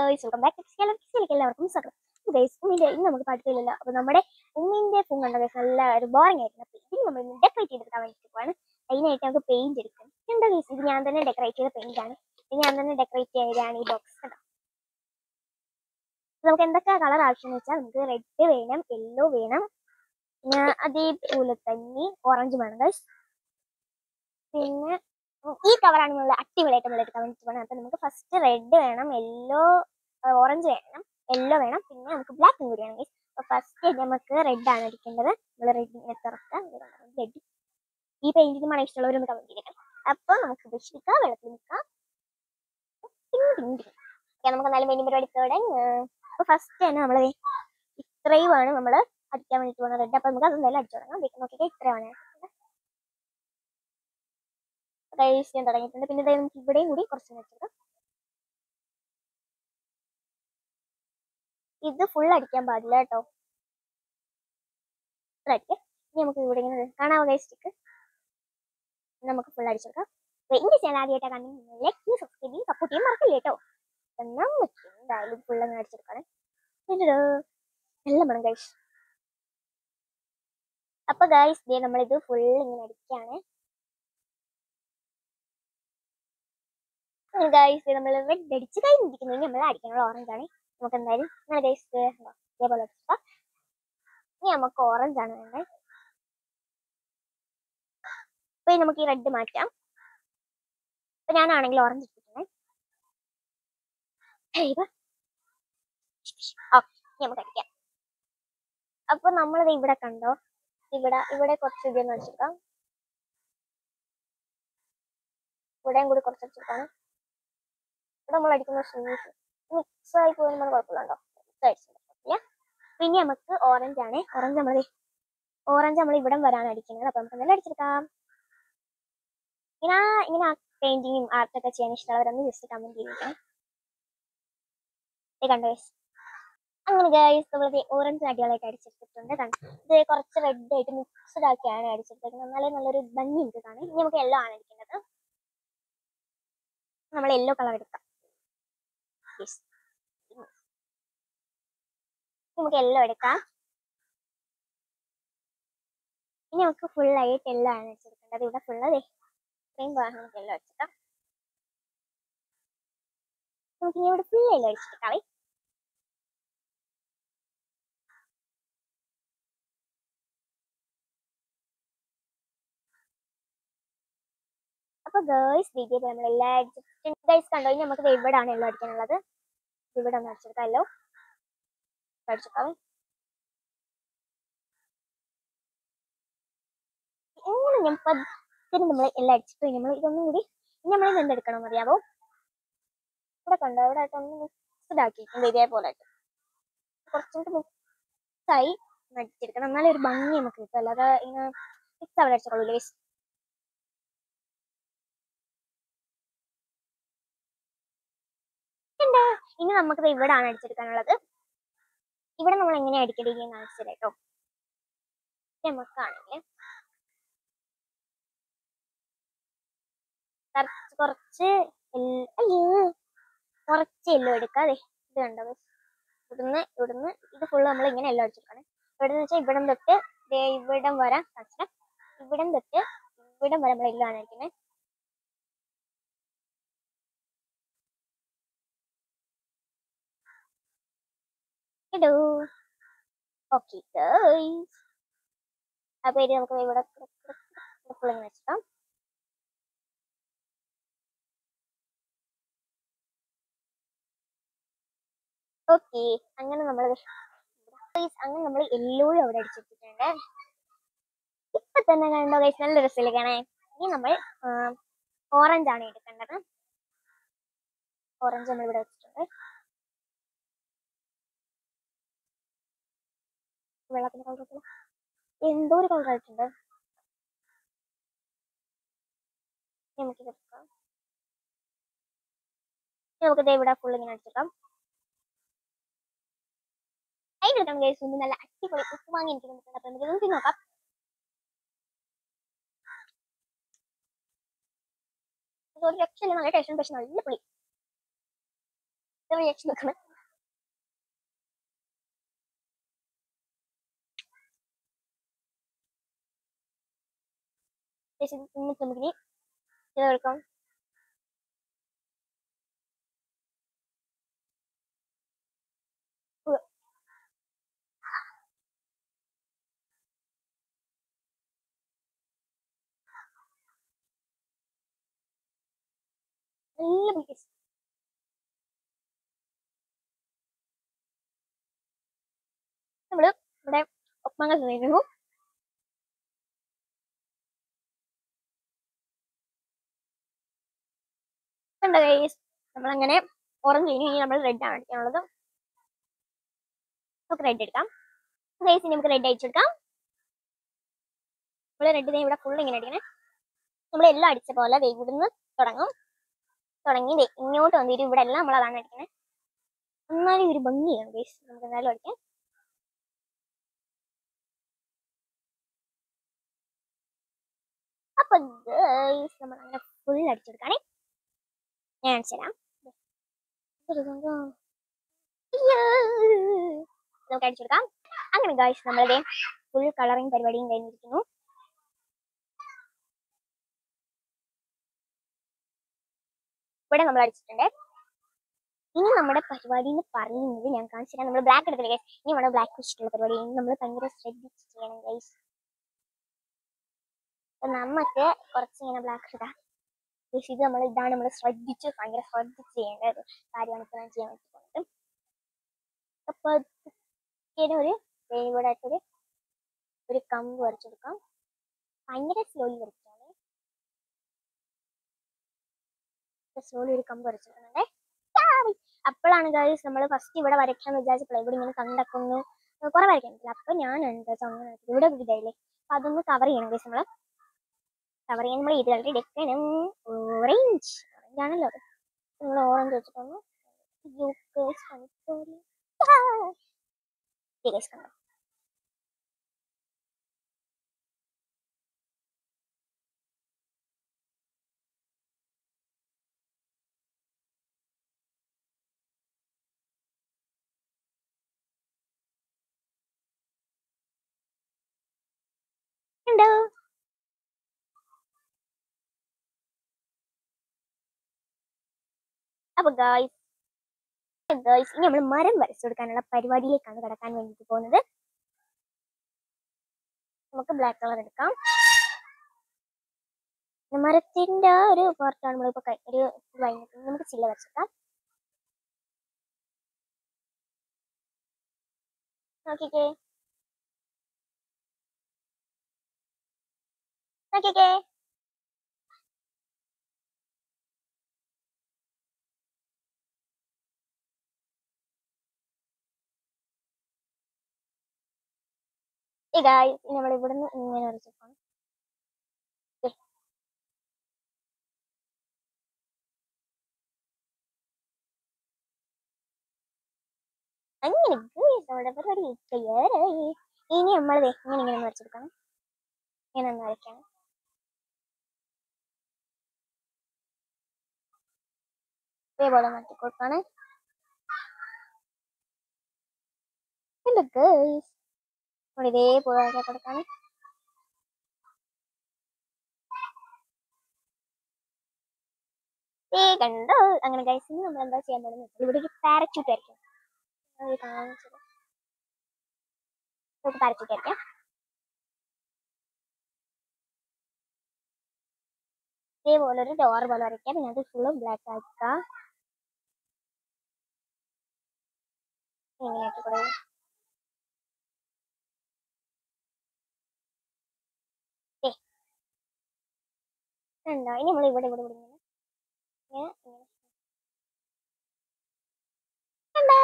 Guys welcome back to കിസിലേക്ക് എല്ലാവർക്കും സ്വാഗതം ഗൈസ് ഉമ്മിന്റെ ഇന്ന് നമുക്ക് പഠിത്തമില്ലല്ലോ അപ്പൊ നമ്മുടെ ഉമ്മിന്റെ പൂം കണ്ട ഗൈസ് നല്ല ഒരു ബോറിംഗ് ആയിരുന്നു അപ്പൊ ഇതിന് നമ്മൾ ഡെക്കറേറ്റ് ചെയ്തെടുക്കാൻ വേണ്ടിയിട്ട് പോവാണ് അതിനായിട്ട് നമുക്ക് പെയിന്റ് എടുക്കും എന്താ ഗൈസ് ഇത് ഞാൻ തന്നെ ഡെക്കറേറ്റ് ചെയ്ത പെയിന്റ് ആണ് ഇത് ഞാൻ തന്നെ ഡെക്കറേറ്റ് ചെയ്തതാണ് ഈ ബോക്സ് കേട്ടോ അപ്പൊ നമുക്ക് എന്തൊക്കെ കളർ ആവശ്യം എന്ന് വെച്ചാൽ നമുക്ക് റെഡ് വേണം യെല്ലോ വേണം പിന്നെ അതേപോലെ തന്നെ ഓറഞ്ച് വേണം ഗൈസ് പിന്നെ ഉം, ഈ കളറാണ് നമ്മൾ അടിപൊളിയായിട്ട് നമ്മൾ എടുക്കാൻ വേണ്ടിയിട്ട് പോകണം അപ്പൊ നമുക്ക് ഫസ്റ്റ് റെഡ് വേണം യെല്ലോ ഓറഞ്ച് വേണം യെല്ലോ വേണം പിന്നെ നമുക്ക് ബ്ലാക്കും കൂടി വേണം guys. അപ്പൊ ഫസ്റ്റ് നമുക്ക് റെഡ് ആണ് അടിക്കേണ്ടത് നമ്മൾ റെഡ് ഇങ്ങനെ തുറക്കാം റെഡ് ഈ പെയിന്റിന് മണം ഇഷ്ടമുള്ളവരൊന്ന് കമന്റ് ചെയ്തേക്കാം അപ്പൊ നമുക്ക് ഉപേക്ഷിക്കാം വെള്ളത്തിൽ നിൽക്കാം നമുക്ക് നല്ല മെയിൻ പരിപാടി തുടങ്ങി അപ്പൊ ഫസ്റ്റ് തന്നെ നമ്മൾ ഇത്രയുമാണ് നമ്മൾ അടിക്കാൻ വേണ്ടിയിട്ട് പോകുന്നത് റെഡ് അപ്പൊ നമുക്ക് അതെന്തായാലും അടിച്ചു തുടങ്ങാം ദേ നോക്കിയിട്ട് ഇത്രയാണ് റൈസ് ചെയ്യാൻ തുടങ്ങിയിട്ടുണ്ട് പിന്നെ ദേ നമുക്ക് ഇവിടെയും കൂടി കുറച്ച് വെച്ചെടുക്കാം ഇത് ഫുൾ അടിക്കാൻ പാടില്ല കേട്ടോ ഫുൾ അടിക്കാം ഇനി നമുക്ക് ഇവിടെ ഇങ്ങനെ കാണാമോ ഗൈസ്റ്റിക്ക് നമുക്ക് ഫുൾ അടിച്ചെടുക്കാം അപ്പൊ ഇനി ചാനൽ ആദ്യമായിട്ട് കാണുന്ന ലൈക്ക് ചെയ്യും സബ്സ്ക്രൈബ് ചെയ്യും സപ്പോർട്ട് ചെയ്യാൻ മറക്കില്ല കേട്ടോ അപ്പൊ നമുക്ക് എന്തായാലും ഫുൾ അങ്ങ് അടിച്ചെടുക്കാണ് എന്നിട്ട് നല്ല മണം ഗൈസ് അപ്പൊ ഗൈസ് ദേ നമ്മളിത് ഫുൾ ഇങ്ങനെ അടിക്കുകയാണ് ഗൈസ് നമ്മൾ റെഡ് അടിച്ച് കഴിഞ്ഞിരിക്കുന്നത് നമ്മൾ അടിക്കാനുള്ള ഓറഞ്ച് ആണ് നമുക്ക് എന്തായാലും നല്ല ഗൈസ് ഇതേപോലെ അടിക്കാം ഇനി നമുക്ക് ഓറഞ്ച് ആണ് വേണ്ടത് അപ്പൊ ഇനി നമുക്ക് ഈ റെഡ് മാറ്റാം അപ്പൊ ഞാനാണെങ്കിൽ ഓറഞ്ച് എടുത്തിട്ടുണ്ട് ഓക്കെ നമുക്ക് അടിക്കാം അപ്പൊ നമ്മളിത് ഇവിടെ കണ്ടോ ഇവിടെ ഇവിടെ കുറച്ച് ഇതൊന്ന് അടിച്ചെടുക്കാം ഇവിടെയും കൂടി കുറച്ച് അടിച്ചെടുക്കാം ഇവിടെ നമ്മൾ അടിക്കുന്ന ഷൂസ് മിക്സ് ആയി പോയി നമ്മൾ കുഴപ്പമില്ലുണ്ടോ മിക്സ് അടിച്ചില്ല പിന്നെ നമുക്ക് ഓറഞ്ച് ആണ് ഓറഞ്ച് നമ്മൾ ഓറഞ്ച് നമ്മൾ ഇവിടെ വരാൻ അടിക്കുന്നത് അപ്പൊ നമുക്ക് എന്തായാലും അടിച്ചെടുക്കാം ഇങ്ങനെ ഇങ്ങനെ പെയിന്റിങ്ങും ആർട്ടൊക്കെ ചെയ്യാൻ ഇഷ്ടമുള്ളവരൊന്ന് ജസ്റ്റ് കമന്റ് ചെയ്തിരിക്കണം ഇത് കണ്ടോ guys? അങ്ങനെ ഗൈസ് നമ്മൾ ഓറഞ്ച് അടികളായിട്ട് അടിച്ചെടുത്തിട്ടുണ്ട് കണ്ടോ ഇത് കുറച്ച് റെഡ് ആയിട്ട് മിക്സ്ഡ് ആക്കിയാണ് അടിച്ചെടുത്തേക്കുന്നത് എന്നാലേ നല്ലൊരു ഭംഗി ഉണ്ട് കാണാൻ ഇനി നമുക്ക് യെല്ലോ ആണ് അടിക്കേണ്ടത് നമ്മൾ യെല്ലോ കളർ എടുക്കാം Yes. നമുക്ക് യെല്ലോ എടുക്കാം ഇനി നമുക്ക് ഫുൾ ആയിട്ട് യെല്ലോ ആണ് വെച്ചെടുക്കേണ്ടത് ഇവിടെ ഫുൾ അതെ ഇത്രയും ഭാഗം നമുക്ക് യെല്ലോ വെച്ചെടുക്കാം നമുക്ക് ഇനി ഇവിടെ ഫുൾ യെല്ലോ അടിച്ചെടുക്കാവേ അപ്പൊ ഗേൾസ് വീഡിയോ നമ്മൾ എല്ലാ ഗൈസ് കണ്ടോ ഇനി നമുക്ക് ദേ ഇവിടാണ് യെല്ലോ അടിക്കാനുള്ളത് ഇവിടെ ഒന്ന് അടിച്ചെടുക്കാം യെല്ലോ അടിച്ചെടുക്കാവേ ഇങ്ങനെ ഞാൻ പത്തിന് നമ്മൾ എല്ലാം അടിച്ചിട്ട് നമ്മൾ ഇതൊന്നും കൂടി ഇനി നമ്മൾ ഇത് എന്തെടുക്കണം അറിയാവോ ഇവിടെ കണ്ടോ ഇവിടെ ആയിട്ട് ഒന്ന് മിക്സ്ഡ് ആക്കിയിട്ടുണ്ട് ഇതേപോലെ ആയിട്ട് കുറച്ചും കൂടി മിക്സ് ആയി അടിച്ചെടുക്കണം എന്നാലേ ഒരു ഭംഗി നമുക്ക് കിട്ടും അല്ലാതെ ഇങ്ങനെ മിക്സ് അവിടെ അടിച്ചോളൂ ഗൈസ് ഉണ്ട്. ഇനി നമുക്ക് ദേ ഇവിടാണ് അടിച്ചെടുക്കാനുള്ളത് ഇവിടെ നമ്മൾ എങ്ങനെ അടിക്കണ്ടേ കാണിച്ചു തരാം കേട്ടോ നമുക്കാണെങ്കിൽ കുറച്ച് കുറച്ച് എൽ- അയ്യോ കുറച്ച് എല്ലോ എടുക്കാതെ ഇത് കണ്ടോ guys? ഇവിടുന്ന് ഇവിടുന്ന് ഇത് ഫുള്ള് നമ്മൾ ഇങ്ങനെ എല്ലോ അടിച്ചെടുക്കണം ഇവിടെ നിന്ന് വെച്ചാൽ ഇവിടം തൊട്ട് ദേ ഇവിടം വരെ കാണിച്ചാൽ ഇവിടം തൊട്ട് ഇവിടം വരെ നമ്മൾ എല്ലോ ആണ് അടിക്കുന്നത് ഇടൂ ഓക്കെ ഗൈസ് അപ്പൊ ഇത് നമുക്ക് ഇവിടെ ഫുൾ ഇങ്ങനെ വെച്ചിട്ടാം ഓക്കെ അങ്ങനെ നമ്മൾ അങ്ങനെ നമ്മൾ യെല്ലോയും അവിടെ അടിച്ചെടുത്തിട്ടുണ്ട് ഇപ്പൊ തന്നെ കണ്ടോ ഗൈസ് നല്ല രസമില്ല കാണാൻ ഇനി നമ്മൾ ഓറഞ്ച് ആണ് എടുക്കേണ്ടത് ഓറഞ്ച് നമ്മൾ ഇവിടെ വെച്ചിട്ടുണ്ട് വെള്ളത്തിന്റെ കളർ എന്തോ ഒരു കളർ ആയിട്ടുണ്ട് നമുക്ക് എടുക്കാം നമുക്ക് ദേ ഇവിടെ ഫുൾ ഇങ്ങനെ അടിച്ചെടുക്കാം അതിനെടുക്കാം ഗൈസ് മുമ്പ് നല്ല അടിപൊളി ഉപ്പ് വാങ്ങി എനിക്ക് തന്നിട്ടുണ്ട് അപ്പൊ നമുക്ക് ഇതൊന്ന് നോക്കാം ഇത് ഒരു രക്ഷയില്ല നല്ല ടേസ്റ്റ് പക്ഷെ നല്ല പുളി റിയാക്ഷൻ നോക്കണം നമുക്കിനി ചേർക്കാം നല്ല പീസ് നമ്മള് ഇവിടെ ഒപ്പങ്ങ തിന്നിരുന്നു കണ്ടോ ഗൈസ് നമ്മളങ്ങനെ ഓറഞ്ച് കഴിഞ്ഞ് ഇനി നമ്മൾ റെഡ് ആണ് അടിക്കാനുള്ളത് നമുക്ക് റെഡ് എടുക്കാം ഗൈസ് നമുക്ക് റെഡ് അടിച്ചെടുക്കാം നമ്മൾ റെഡ് ഇവിടെ ഫുൾ ഇങ്ങനെ അടിക്കണേ നമ്മൾ എല്ലാം അടിച്ച പോലെ ദേ ഇവിടുന്ന് തുടങ്ങും തുടങ്ങി ദേ ഇങ്ങോട്ട് വന്നിട്ട് ഇവിടെ എല്ലാം നമ്മൾ അതാണ് അടിക്കണേ എന്നാലും ഒരു ഭംഗിയാണ് ഗൈസ് നമുക്ക് എന്തായാലും അടിക്കാം അപ്പൊ ഗൈസ് നമ്മൾ അങ്ങനെ ഫുൾ അടിച്ചെടുക്കാണേ ഞാൻ കാണിച്ചു തരാം അയ്യോ. നമുക്ക് അടിച്ചെടുക്കാം അങ്ങനെ ഗൈസ് നമ്മളുടെ ഫുൾ കളറിങ് പരിപാടിയും കഴിഞ്ഞിരിക്കുന്നു ഇവിടെ നമ്മൾ അടിച്ചിട്ടുണ്ട് ഇനി നമ്മുടെ പരിപാടി എന്ന് പറയുന്നത് ഞാൻ കാണിച്ചു തരാം നമ്മൾ ബ്ലാക്ക് എടുത്തില്ല ഗൈസ് ഇനി നമ്മുടെ ബ്ലാക്ക് വെച്ചിട്ടുള്ള പരിപാടി ഇനി നമ്മൾ ഭയങ്കര ശ്രദ്ധിച്ച് ചെയ്യണം ഗൈസ് അപ്പൊ നമുക്ക് കുറച്ച് ഇങ്ങനെ ബ്ലാക്ക് ഇടാം ഗൈസ് ഇത് നമ്മൾ ഇതാണ് നമ്മൾ ശ്രദ്ധിച്ച് ഭയങ്കര ശ്രദ്ധിച്ച് ചെയ്യേണ്ട ഒരു കാര്യമാണ് ഇപ്പൊ ഞാൻ ചെയ്യാൻ വേണ്ടി പോകുന്നത് അപ്പൊ ഇതിന് ഒരു ദേ ഇവിടെ ആയിട്ടൊരു ഒരു കമ്പ് വരച്ചെടുക്കാം ഭയങ്കര സ്ലോലി വരയ്ക്കാണ് സ്ലോലി ഒരു കമ്പ് വരച്ചെടുക്കുന്നുണ്ടേ അപ്പോഴാണ് ഗൈസ് നമ്മൾ ഫസ്റ്റ് ഇവിടെ വരയ്ക്കാന്ന് വിചാരിച്ചപ്പോൾ ഇവിടെ ഇങ്ങനെ കണ്ടൊക്കെ ഒന്ന് കുറെ വരയ്ക്കാൻ പറ്റില്ല അപ്പൊ ഞാൻ എന്താ വെച്ചാൽ അങ്ങനെ ആക്കി. ഇവിടെ ഒരു ഇതായില്ലേ അപ്പൊ അതൊന്ന് കവർ ചെയ്യണം ഗൈസ് നമ്മള് കവർ ചെയ്യാൻ നമ്മൾ ഇത് കളർ എടുക്കണം ഓറഞ്ച് ഓറഞ്ച് ആണല്ലോ അത് നമ്മൾ ഓറഞ്ച് വെച്ചിട്ടൊന്ന് യൂക്കേഴ്സ് പണിക്കോലി ഗൈസ് കണ്ടോ ഉണ്ടോ അപ്പൊ ഗായ്സ് ഗായ്സ് ഇനി നമ്മൾ മരം വരച്ചു കൊടുക്കാനുള്ള പരിപാടിയിലേക്കാണ് കടക്കാൻ വേണ്ടിയിട്ട് പോകുന്നത് നമുക്ക് ബ്ലാക്ക് കളർ എടുക്കാം മരത്തിന്റെ ആ ഒരു പാർട്ടാണ് നമ്മളിപ്പോ കൈ- ഒരു കഴിഞ്ഞിട്ട് നമുക്ക് ചില്ല വരച്ചെടുക്കാം നോക്കിക്കേ നോക്കിക്കേ ഈ ഗായ്സ് നമ്മൾ ഇവിടുന്ന് ഇങ്ങനെ വരച്ചെടുക്കണം അങ്ങനെ guys, നമ്മുടെ പരിപാടി തയ്യാറായി ഇനി നമ്മൾ ദേ ഇങ്ങനെ ഇങ്ങനെ ഒന്ന് വരച്ചെടുക്കണം ഇങ്ങനെ ഒന്ന് വരയ്ക്കണം ഇതേപോലെ മാറ്റി കൊടുക്കാണ് ഇല്ല ഗേൾസ് നമ്മൾ ഇതേപോലെ ആക്കി കൊടുക്കാണ് ഏ കണ്ടോ അങ്ങനെ ഗൈസ് ഇനി നമ്മൾ എന്താ ചെയ്യാൻ പോകുന്നത് ഇവിടെ ഒരു പാരച്യൂട്ട് ആയിരിക്കും അത് കാണിച്ചത് നമുക്ക് പാരച്യൂട്ട് ആയിരിക്കാം ഇതേപോലെ ഒരു ഡോർ പോലെ വരയ്ക്കാം പിന്നെ അത് ഫുള്ളും ബ്ലാക്ക് ആക്കുക ഇങ്ങനെ ആക്കി കൊടുക്കുക ഏ കണ്ടോ ഇനി നമ്മൾ ഇവിടെ ഇവിടെ ഇവിടെ ഇങ്ങനെ ഇങ്ങനെ ഇങ്ങനെ കണ്ടോ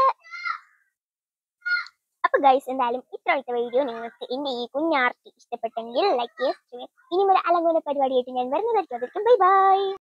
അപ്പൊ ഗൈസ് എന്തായാലും ഇത്രത്തെ വീഡിയോ നിങ്ങൾക്ക് എന്റെ ഈ കുഞ്ഞാർത്തി ഇഷ്ടപ്പെട്ടെങ്കിൽ ലൈക്ക് ചെയ്യുക ഇനി ഒരു അലങ്കോല പരിപാടിയായിട്ട് ഞാൻ വരുന്നതായിരിക്കും ബൈ ബൈ